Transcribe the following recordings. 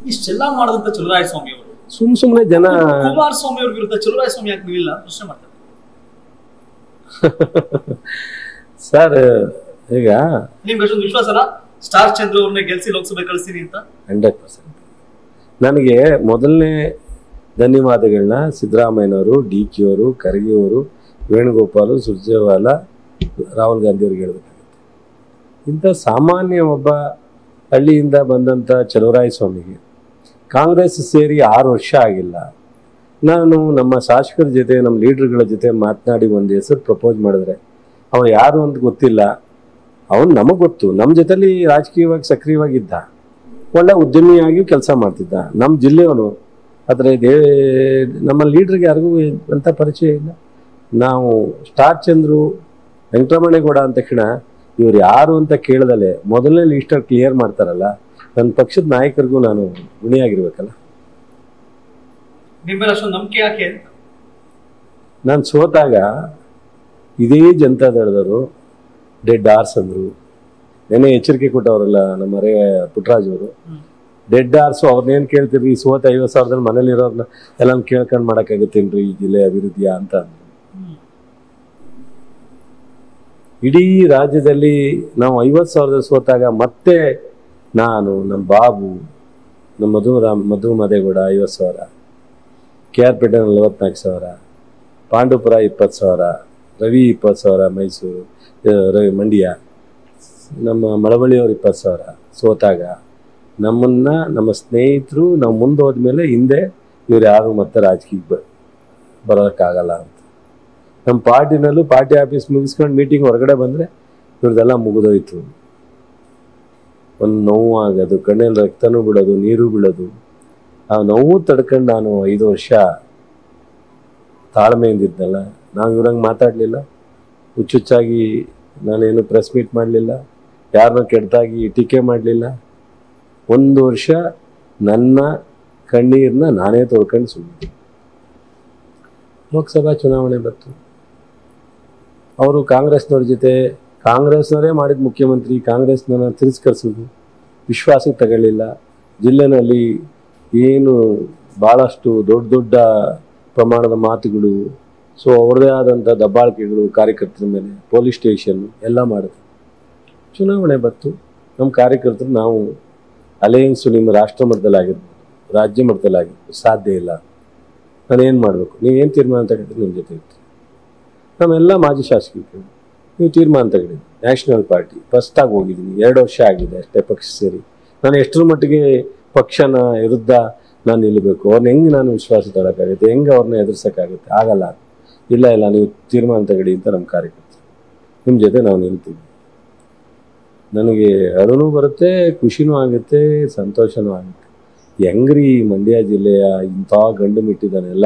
ಇಷ್ಟೆಲ್ಲ ಮಾಡಿದಂತ ಚಲುವರಾಯಸ್ವಾಮಿ ಅವರು ಸುಮ್ ಸುಮ್ಮನೆ ಜನ ಕುಮಾರಸ್ವಾಮಿ ಅವ್ರ ವಿರುದ್ಧ ಚಲುವರಾಯಸ್ವಾಮಿ ಯಾಕೆ ನಿಲ್ಲಿಲ್ಲ ಅಂತ ಪ್ರಶ್ನೆ ಮಾಡ್ತಾರೆ ಸರ್ ಈಗ ನಿಮ್ಗೆ ಅಷ್ಟೊಂದು ವಿಶ್ವಾಸನ ಸ್ಟಾರ್ ಚಂದ್ರ ಅವ್ರನ್ನ ಗೆಲ್ಸಿ ಲೋಕಸಭೆ ಕಳಿಸ್ತೀನಿ ಅಂತ ಹಂಡ್ರೆಡ್ ಪರ್ಸೆಂಟ್ ನನಗೆ ಮೊದಲನೇ ಧನ್ಯವಾದಗಳನ್ನ ಸಿದ್ದರಾಮಯ್ಯನವರು ಡಿ ಕೆ ಅವರು ಖರ್ಗೆ ಅವರು ವೇಣುಗೋಪಾಲು ಸುರ್ಜೇವಾಲ ರಾಹುಲ್ ಗಾಂಧಿ ಅವ್ರಿಗೆ ಹೇಳ್ಬೇಕಾಗುತ್ತೆ ಇಂಥ ಸಾಮಾನ್ಯ ಒಬ್ಬ ಹಳ್ಳಿಯಿಂದ ಬಂದಂಥ ಚಲುವರಾಯ ಸ್ವಾಮಿಗೆ ಕಾಂಗ್ರೆಸ್ ಸೇರಿ ಆರು ವರ್ಷ ಆಗಿಲ್ಲ ನಾನು ನಮ್ಮ ಶಾಸಕರ ಜೊತೆ ನಮ್ಮ ಲೀಡರ್ಗಳ ಜೊತೆ ಮಾತನಾಡಿ ಒಂದು ಹೆಸರು ಪ್ರಪೋಸ್ ಮಾಡಿದ್ರೆ ಅವ ಯಾರು ಅಂತ ಗೊತ್ತಿಲ್ಲ ಅವನು ನಮಗೆ ಗೊತ್ತು ನಮ್ಮ ಜೊತೆಲಿ ರಾಜಕೀಯವಾಗಿ ಸಕ್ರಿಯವಾಗಿದ್ದ ಒಳ್ಳೆ ಉದ್ಯಮಿಯಾಗಿ ಕೆಲಸ ಮಾಡ್ತಿದ್ದ ನಮ್ಮ ಜಿಲ್ಲೆಯವನು ಆದರೆ ದೇ ನಮ್ಮ ಲೀಡ್ರಿಗೆ ಯಾರಿಗೂ ಅಂತ ಪರಿಚಯ ಇಲ್ಲ ನಾವು ಸ್ಟಾರ್ ಚಂದ್ರು ವೆಂಕಟರಮಣೇಗೌಡ ಅಂದ ತಕ್ಷಣ ಇವ್ರು ಯಾರು ಅಂತ ಕೇಳ್ದಲೆ ಮೊದಲನೇ ಲೀಸ್ಟಲ್ಲಿ ಕ್ಲಿಯರ್ ಮಾಡ್ತಾರಲ್ಲ ನನ್ನ ಪಕ್ಷದ ನಾಯಕರಿಗೂ ನಾನು ಗುಣಿಯಾಗಿರ್ಬೇಕಲ್ಲ ನಿಮ್ಮ ಮೇಲೆ ಅಷ್ಟೊಂದು ನಂಬಿಕೆ ಯಾಕೆ ಅಂತ ನಾನು ಸೋತಾಗ ಇದೇ ಜನತಾದಳದವರು ಡೆಡ್ ಆರ್ಸ್ ಅಂದರು ನೆನೆ ಎಚ್ಚರಿಕೆ ಕೊಟ್ಟವರಲ್ಲ ನಮ್ಮ ರೇ ಪುಟ್ಟರಾಜ್ ಅವರು ಹ್ಮ್. ಡೆಡ್ ಆರ್ಸು ಅವ್ರನ್ನೇನು ಕೇಳ್ತೀರಿ ಈ ಸೋತ ಐವತ್ತು ಸಾವಿರದಲ್ಲಿ ಮನೇಲಿರೋರ್ನ ಎಲ್ಲ ಕೇಳ್ಕೊಂಡು ಮಾಡೋಕ್ಕಾಗತ್ತೇನ್ರಿ ಈ ಜಿಲ್ಲೆ ಅಭಿವೃದ್ಧಿಯ ಅಂತ ಅಂದ್ರು. ಹ್ಮ್. ಇಡೀ ರಾಜ್ಯದಲ್ಲಿ ನಾವು ಐವತ್ತು ಸಾವಿರದಲ್ಲಿ ಸೋತಾಗ ಮತ್ತೆ ನಾನು ನಮ್ಮ ಬಾಬು ನಮ್ಮ ಮಧು ರಾಮ್ ಮಧು ಮದೇಗೌಡ ಐವತ್ತು ಸಾವಿರ ಕೆ ಆರ್ ಪೇಟೆ ನಲವತ್ನಾಲ್ಕು ಸಾವಿರ ಪಾಂಡುಪುರ ಇಪ್ಪತ್ತು ಸಾವಿರ ರವಿ ಇಪ್ಪತ್ತು ಸಾವಿರ ಮೈಸೂರು ಆ, ರವಿ ಮಂಡ್ಯ ನಮ್ಮ ಮಳವಳ್ಳಿಯವ್ರು ಇಪ್ಪತ್ತು ಸಾವಿರ ಸೋತಾಗ ನಮ್ಮನ್ನ ನಮ್ಮ ಸ್ನೇಹಿತರು ನಾವು ಮುಂದೆ ಹೋದ್ಮೇಲೆ ಹಿಂದೆ ಇವ್ರು ಯಾರು ಮತ್ತೆ ರಾಜಕೀಯಕ್ಕೆ ಬ ಬರೋಕ್ಕಾಗಲ್ಲ ಅಂತ ನಮ್ಮ ಪಾರ್ಟಿನಲ್ಲೂ ಪಾರ್ಟಿ ಆಫೀಸ್ ಮುಗಿಸ್ಕೊಂಡು ಮೀಟಿಂಗ್ ಹೊರಗಡೆ ಬಂದರೆ ಇವ್ರದ್ದೆಲ್ಲ ಮುಗಿದೋಯ್ತು ಒಂದು ನೋವು ಆಗೋದು ಕಣ್ಣಲ್ಲಿ ರಕ್ತನೂ ಬಿಡೋದು ನೀರು ಬೀಳೋದು ಆ ನೋವು ತಡ್ಕೊಂಡು ನಾನು ಐದು ವರ್ಷ ತಾಳ್ಮೆಯಿಂದ ಇದ್ನಲ್ಲ ನಾವು ಇವ್ರಂಗೆ ಮಾತಾಡಲಿಲ್ಲ ಹುಚ್ಚುಚ್ಚಾಗಿ ನಾನೇನು ಪ್ರೆಸ್ ಮೀಟ್ ಮಾಡಲಿಲ್ಲ ಯಾರನ್ನೂ ಕೆಟ್ಟದಾಗಿ ಟೀಕೆ ಮಾಡಲಿಲ್ಲ ಒಂದು ವರ್ಷ ನನ್ನ ಕಣ್ಣೀರನ್ನ ನಾನೇ ತೊಳ್ಕೊಂಡು ಸುಮ್ಮನೆ ಲೋಕಸಭಾ ಚುನಾವಣೆ ಬಂತು ಅವರು ಕಾಂಗ್ರೆಸ್ನವ್ರ ಜೊತೆ ಕಾಂಗ್ರೆಸ್ನವರೇ ಮಾಡಿದ ಮುಖ್ಯಮಂತ್ರಿ ಕಾಂಗ್ರೆಸ್ನವ್ರನ್ನ ತಿರಸ್ಕರಿಸೋದು ವಿಶ್ವಾಸಕ್ಕೆ ತಗೊಳ್ಳಿಲ್ಲ ಜಿಲ್ಲೆನಲ್ಲಿ ಏನು ಭಾಳಷ್ಟು ದೊಡ್ಡ ದೊಡ್ಡ ಪ್ರಮಾಣದ ಮಾತುಗಳು ಸೊ ಅವ್ರದ್ದೇ ಆದಂಥ ದಬ್ಬಾಳಿಕೆಗಳು ಕಾರ್ಯಕರ್ತರ ಮೇಲೆ ಪೊಲೀಸ್ ಸ್ಟೇಷನ್ ಎಲ್ಲ ಮಾಡಿದ್ರು ಚುನಾವಣೆ ಬಂತು ನಮ್ಮ ಕಾರ್ಯಕರ್ತರು ನಾವು ಅಲಯನ್ಸು ನಿಮ್ಮ ರಾಷ್ಟ್ರ ಮಟ್ಟದಲ್ಲಿ ಆಗಿರ್ಬೋದು ರಾಜ್ಯ ಮಟ್ಟದಲ್ಲಿ ಆಗಿರ್ಬೋದು ಸಾಧ್ಯ ಇಲ್ಲ ನಾನು ಏನು ಮಾಡಬೇಕು ನೀವೇನು ತೀರ್ಮಾನ ತಗೊಂಡ್ರೆ ನಿಮ್ಮ ಜೊತೆ ಇರ್ತೀನಿ ನಮ್ಮೆಲ್ಲ ಮಾಜಿ ಶಾಸಕರು ನೀವು ತೀರ್ಮಾನ ತಗೊಂಡಿದ್ದೆ ನ್ಯಾಷನಲ್ ಪಾರ್ಟಿ ಫಸ್ಟಾಗಿ ಹೋಗಿದ್ದೀನಿ ಎರಡು ವರ್ಷ ಆಗಿದೆ ಅಷ್ಟೇ ಪಕ್ಷ ಸೇರಿ ನಾನು ಎಷ್ಟರ ಮಟ್ಟಿಗೆ ಪಕ್ಷನ ವಿರುದ್ಧ ನಾನು ನಿಲ್ಲಬೇಕು ಅವ್ರನ್ನ ಹೆಂಗೆ ನಾನು ವಿಶ್ವಾಸ ತಗೊಳಕ್ಕಾಗುತ್ತೆ ಹೆಂಗೆ ಅವ್ರನ್ನ ಎದುರ್ಸೋಕ್ಕಾಗುತ್ತೆ ಆಗಲ್ಲ ಇಲ್ಲ ಇಲ್ಲ ನೀವು ತೀರ್ಮಾನ ತಗೊಳ್ಳಿ ಅಂತ ನಮ್ಮ ಕಾರ್ಯಕರ್ತರು ನಿಮ್ಮ ಜೊತೆ ನಾವು ನಿಲ್ತೀವಿ ನನಗೆ ಅಳುನೂ ಬರುತ್ತೆ ಖುಷಿನೂ ಆಗುತ್ತೆ ಸಂತೋಷನೂ ಆಗುತ್ತೆ ಹೆಂಗ್ರಿ ಮಂಡ್ಯ ಜಿಲ್ಲೆಯ ಇಂಥ ಗಂಡು ಮಿಟ್ಟಿದನೆಲ್ಲ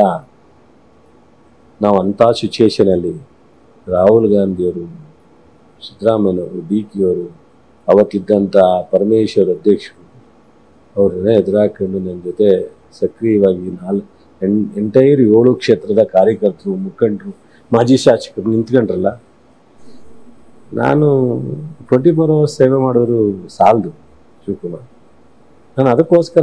ನಾವು ಅಂಥ ಸಿಚುವೇಶನಲ್ಲಿ ರಾಹುಲ್ ಗಾಂಧಿಯವರು ಸಿದ್ದರಾಮಯ್ಯನವರು ಡಿ ಕೆ ಅವರು ಅವತ್ತಿದ್ದಂಥ ಪರಮೇಶ್ವರ್ ಅಧ್ಯಕ್ಷರು ಅವ್ರನ್ನ ಎದುರಾಕೊಂಡು ನನ್ನ ಜೊತೆ ಸಕ್ರಿಯವಾಗಿ ನಾಲ್ ಎನ್ ಎಂಟೈರ್ ಏಳು ಕ್ಷೇತ್ರದ ಕಾರ್ಯಕರ್ತರು ಮುಖಂಡರು ಮಾಜಿ ಶಾಸಕರು ನಿಂತ್ಕೊಂಡ್ರಲ್ಲ ನಾನು ಟ್ವೆಂಟಿ ಫೋರ್ ಅವರ್ಸ್ ಸೇವೆ ಮಾಡೋರು ಸಾಲದು ಶಿವಕುಮಾರ್ ನಾನು ಅದಕ್ಕೋಸ್ಕರ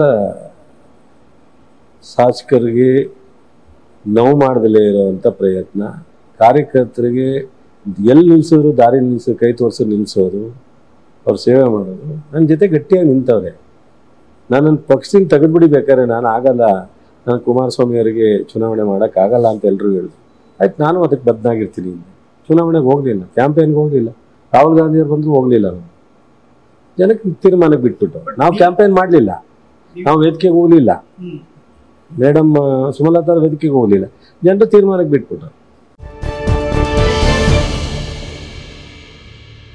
ಶಾಸಕರಿಗೆ ನೋವು ಮಾಡದಲೇ ಇರೋವಂಥ ಪ್ರಯತ್ನ ಕಾರ್ಯಕರ್ತರಿಗೆ ಎಲ್ಲಿ ನಿಲ್ಲಿಸಿದ್ರು ದಾರಿ ನಿಲ್ಲಿಸೋ ಕೈ ತೋರಿಸಿ ನಿಲ್ಲಿಸೋದು ಅವ್ರ ಸೇವೆ ಮಾಡೋದು ನನ್ನ ಜೊತೆ ಗಟ್ಟಿಯಾಗಿ ನಿಂತವ್ರೆ ನಾನು ನನ್ನ ಪಕ್ಷದಿಂದ ತೆಗೆದ್ಬಿಡಿ ಬೇಕಾದ್ರೆ ನಾನು ಆಗಲ್ಲ ನಾನು ಕುಮಾರಸ್ವಾಮಿ ಅವರಿಗೆ ಚುನಾವಣೆ ಮಾಡೋಕ್ಕಾಗಲ್ಲ ಅಂತ ಎಲ್ಲರೂ ಹೇಳಿದ್ರು ಆಯ್ತು ನಾನು ಅದಕ್ಕೆ ಬದ್ನಾಗಿರ್ತೀನಿ ಚುನಾವಣೆಗೆ ಹೋಗಲಿಲ್ಲ ಕ್ಯಾಂಪೇನ್ಗೆ ಹೋಗಲಿಲ್ಲ ರಾಹುಲ್ ಗಾಂಧಿಯವ್ರು ಬಂದರೂ ಹೋಗಲಿಲ್ಲ ನಾವು ಜನಕ್ಕೆ ತೀರ್ಮಾನಕ್ಕೆ ಬಿಟ್ಬಿಟ್ಟು ನಾವು ಕ್ಯಾಂಪೇನ್ ಮಾಡಲಿಲ್ಲ ನಾವು ವೇದಿಕೆಗೆ ಹೋಗಲಿಲ್ಲ ಹ್ಮ್ ಮೇಡಮ್ ಸುಮಲತಾ ಅವ್ರ ವೇದಿಕೆಗೆ ಹೋಗಲಿಲ್ಲ ಜನರು ತೀರ್ಮಾನಕ್ಕೆ ಬಿಟ್ಬಿಟ್ರು